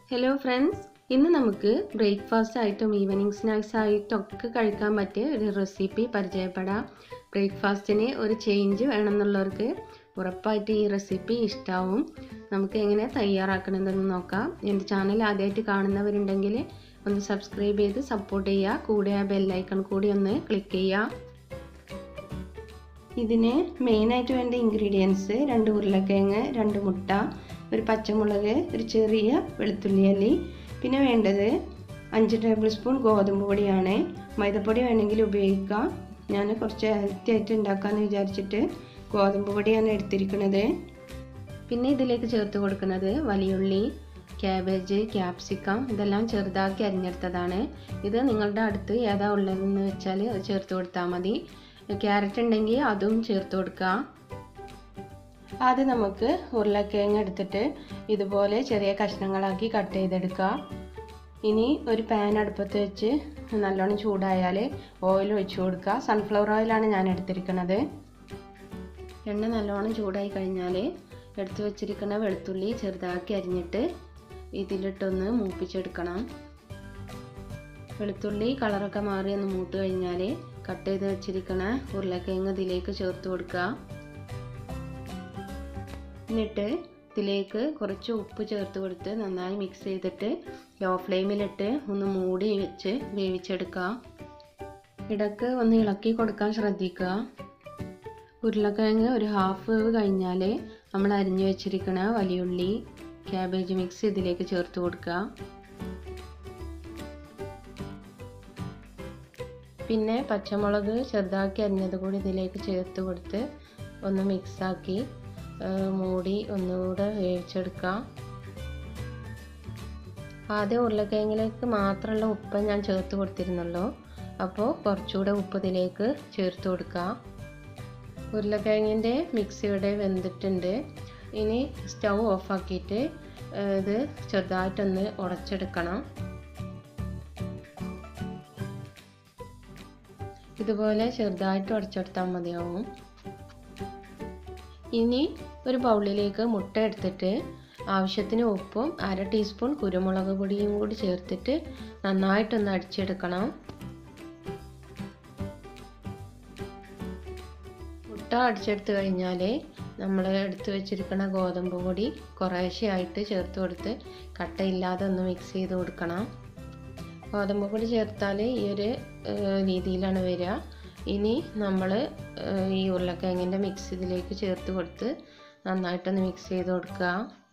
hello friends ഇന്ന് നമുക്ക് breakfast ആയിട്ടും ഈവനിങ് സ്നാക്സ് ആയിട്ടും ഒക്കെ കഴിക്കാൻ പറ്റിയ ഒരു റെസിപ്പി പരിചയപ്പെടാം ബ്രേക്ക്ഫാസ്റ്റിന് ഒരു ചേഞ്ച് വേണമെന്നുള്ളവർക്ക് ഉറപ്പായിട്ട് ഈ റെസിപ്പി ഇഷ്ടാവും നമുക്ക് എങ്ങനെ തയ്യാറാക്കണമെന്ന് നോക്കാം എൻ്റെ ചാനൽ ആദ്യമായിട്ട് കാണുന്നവരുണ്ടെങ്കിൽ ഒന്ന് സബ്സ്ക്രൈബ് ചെയ്ത് സപ്പോർട്ട് ചെയ്യുക കൂടെ ആ ബെല്ലൈക്കൺ കൂടി ഒന്ന് ക്ലിക്ക് ചെയ്യുക ഇതിന് മെയിനായിട്ട് വേണ്ട ഇൻഗ്രീഡിയൻസ് രണ്ട് ഉരുളക്കിഴങ്ങ് രണ്ട് മുട്ട ഒരു പച്ചമുളക് ഒരു ചെറിയ വെളുത്തുള്ളി അല്ലി പിന്നെ വേണ്ടത് അഞ്ച് ടേബിൾ സ്പൂൺ ഗോതമ്പ് പൊടിയാണ് മൈദപ്പൊടി വേണമെങ്കിൽ ഉപയോഗിക്കാം ഞാൻ കുറച്ച് ഹെൽത്തി ആയിട്ട് ഉണ്ടാക്കാമെന്ന് വിചാരിച്ചിട്ട് ഗോതമ്പ് പൊടിയാണ് എടുത്തിരിക്കുന്നത് പിന്നെ ഇതിലേക്ക് ചേർത്ത് കൊടുക്കുന്നത് വലിയുള്ളി ക്യാബേജ് ക്യാപ്സിക്കം ഇതെല്ലാം ചെറുതാക്കി അരിഞ്ഞെടുത്തതാണ് ഇത് നിങ്ങളുടെ അടുത്ത് ഏതാ ഉള്ളതെന്ന് വെച്ചാൽ ചേർത്ത് കൊടുത്താൽ മതി ക്യാരറ്റ് ഉണ്ടെങ്കിൽ അതും ചേർത്ത് കൊടുക്കുക ആദ്യം നമുക്ക് ഉരുളക്കിഴങ്ങ് എടുത്തിട്ട് ഇതുപോലെ ചെറിയ കഷ്ണങ്ങളാക്കി കട്ട് ചെയ്തെടുക്കുക ഇനി ഒരു പാൻ അടുപ്പത്ത് വെച്ച് നല്ലോണം ചൂടായാൽ ഓയിൽ ഒഴിച്ചു കൊടുക്കുക സൺഫ്ലവർ ഓയിലാണ് ഞാൻ എടുത്തിരിക്കുന്നത് എണ്ണ നല്ലോണം ചൂടായി കഴിഞ്ഞാൽ എടുത്തു വെച്ചിരിക്കുന്ന വെളുത്തുള്ളി ചെറുതാക്കി അരിഞ്ഞിട്ട് ഇതിലിട്ടൊന്ന് മൂപ്പിച്ചെടുക്കണം വെളുത്തുള്ളി കളറൊക്കെ മാറി ഒന്ന് മൂത്ത് കഴിഞ്ഞാൽ കട്ട് ചെയ്ത് വെച്ചിരിക്കുന്ന ഉരുളക്കിഴങ്ങ് ഇതിലേക്ക് ചേർത്ത് കൊടുക്കുക എന്നിട്ട് ഇതിലേക്ക് കുറച്ച് ഉപ്പ് ചേർത്ത് കൊടുത്ത് നന്നായി മിക്സ് ചെയ്തിട്ട് ലോ ഫ്ലെയിമിലിട്ട് ഒന്ന് മൂടി വെച്ച് വേവിച്ചെടുക്കുക ഇടക്ക് ഒന്ന് ഇളക്കി കൊടുക്കാൻ ശ്രദ്ധിക്കുക ഉരുളക്കിഴങ്ങ് ഒരു ഹാഫ് വേവ് കഴിഞ്ഞാൽ നമ്മൾ അരിഞ്ഞു വെച്ചിരിക്കുന്ന വലിയുള്ളി ക്യാബേജ് മിക്സ് ഇതിലേക്ക് ചേർത്ത് കൊടുക്കുക പിന്നെ പച്ചമുളക് ചെറുതാക്കി അരിഞ്ഞത് കൂടി ഇതിലേക്ക് ചേർത്ത് കൊടുത്ത് ഒന്ന് മിക്സാക്കി മൂടി ഒന്നുകൂടെ വേവിച്ചെടുക്കാം ആദ്യം ഉരുളക്കിഴങ്ങിലേക്ക് മാത്രമുള്ള ഉപ്പ് ഞാൻ ചേർത്ത് കൊടുത്തിരുന്നുള്ളൂ അപ്പോൾ കുറച്ചുകൂടെ ഉപ്പ് ഇതിലേക്ക് ചേർത്ത് കൊടുക്കാം ഉരുളക്കിഴങ്ങിൻ്റെ മിക്സ് ഇവിടെ വെന്തിട്ടുണ്ട് ഇനി സ്റ്റൗ ഓഫാക്കിയിട്ട് ഇത് ചെറുതായിട്ടൊന്ന് ഉടച്ചെടുക്കണം ഇതുപോലെ ചെറുതായിട്ട് ഉടച്ചെടുത്താൽ മതിയാവും ഇനി ഒരു ബൗളിലേക്ക് മുട്ട എടുത്തിട്ട് ആവശ്യത്തിന് ഉപ്പും അര ടീസ്പൂൺ കുരുമുളക് പൊടിയും കൂടി ചേർത്തിട്ട് നന്നായിട്ടൊന്ന് അടിച്ചെടുക്കണം മുട്ട അടിച്ചെടുത്ത് കഴിഞ്ഞാൽ നമ്മൾ എടുത്ത് വെച്ചിരിക്കുന്ന ഗോതമ്പ് പൊടി കുറേശ്ശെയായിട്ട് ചേർത്ത് കൊടുത്ത് കട്ടയില്ലാതെ ഒന്ന് മിക്സ് ചെയ്ത് കൊടുക്കണം ഗോതമ്പ് പൊടി ചേർത്താൽ ഈ ഒരു രീതിയിലാണ് വരിക ഇനി നമ്മൾ ഈ ഉരുളക്കിഴങ്ങിൻ്റെ മിക്സ് ഇതിലേക്ക് ചേർത്ത് കൊടുത്ത് നന്നായിട്ടൊന്ന് മിക്സ് ചെയ്ത് കൊടുക്കുക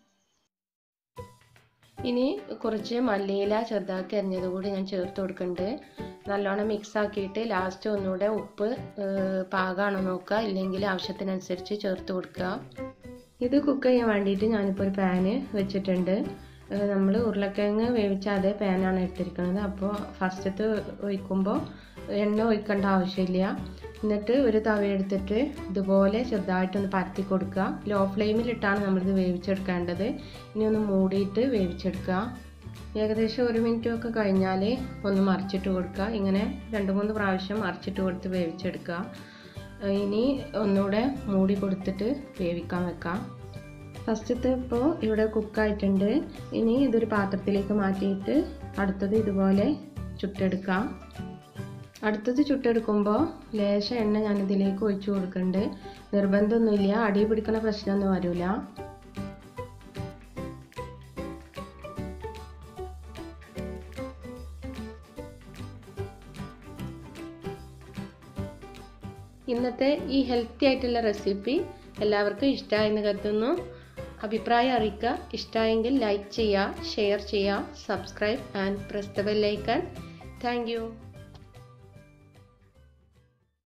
ഇനി കുറച്ച് മല്ലിയില ചെറുതാക്കി അരിഞ്ഞത് കൂടി ഞാൻ ചേർത്ത് കൊടുക്കുന്നുണ്ട് നല്ലോണം മിക്സ് ആക്കിയിട്ട് ലാസ്റ്റ് ഒന്നുകൂടെ ഉപ്പ് പാകമാണോ നോക്കുക ഇല്ലെങ്കിൽ ആവശ്യത്തിനനുസരിച്ച് ചേർത്ത് കൊടുക്കുക ഇത് കുക്ക് ചെയ്യാൻ വേണ്ടിയിട്ട് ഞാനിപ്പോൾ ഒരു പാന് വെച്ചിട്ടുണ്ട് നമ്മൾ ഉരുളക്കിഴങ്ങ് വേവിച്ച അതേ പാനാണ് എടുത്തിരിക്കുന്നത് അപ്പോൾ ഫസ്റ്റത്ത് ഒഴിക്കുമ്പോൾ എണ്ണ ഒഴിക്കേണ്ട ആവശ്യമില്ല എന്നിട്ട് ഒരു തവ എടുത്തിട്ട് ഇതുപോലെ ചെറുതായിട്ടൊന്ന് പരത്തി കൊടുക്കുക ലോ ഫ്ലെയിമിലിട്ടാണ് നമ്മളിത് വേവിച്ചെടുക്കേണ്ടത് ഇനി ഒന്ന് മൂടിയിട്ട് വേവിച്ചെടുക്കുക ഏകദേശം ഒരു മിനിറ്റ് ഒക്കെ കഴിഞ്ഞാൽ ഒന്ന് മറിച്ചിട്ട് കൊടുക്കുക ഇങ്ങനെ രണ്ട് മൂന്ന് പ്രാവശ്യം മറിച്ചിട്ട് കൊടുത്ത് വേവിച്ചെടുക്കുക ഇനി ഒന്നുകൂടെ മൂടി കൊടുത്തിട്ട് വേവിക്കാൻ വെക്കാം ഫസ്റ്റത്തെ ഇപ്പോൾ ഇവിടെ കുക്കായിട്ടുണ്ട് ഇനി ഇതൊരു പാത്രത്തിലേക്ക് മാറ്റിയിട്ട് അടുത്തത് ഇതുപോലെ ചുട്ടെടുക്കാം അടുത്തത് ചുട്ടെടുക്കുമ്പോൾ ലേശ എണ്ണ ഞാൻ ഇതിലേക്ക് ഒഴിച്ചു കൊടുക്കുന്നുണ്ട് നിർബന്ധമൊന്നുമില്ല അടി പിടിക്കുന്ന പ്രശ്നമൊന്നും വരില്ല ഇന്നത്തെ ഈ ഹെൽത്തി ആയിട്ടുള്ള റെസിപ്പി എല്ലാവർക്കും ഇഷ്ടമായെന്ന് കരുതുന്നു അഭിപ്രായം അറിയിക്കുക ഇഷ്ടമായെങ്കിൽ ലൈക്ക് ചെയ്യുക ഷെയർ ചെയ്യുക subscribe and press the bell icon thank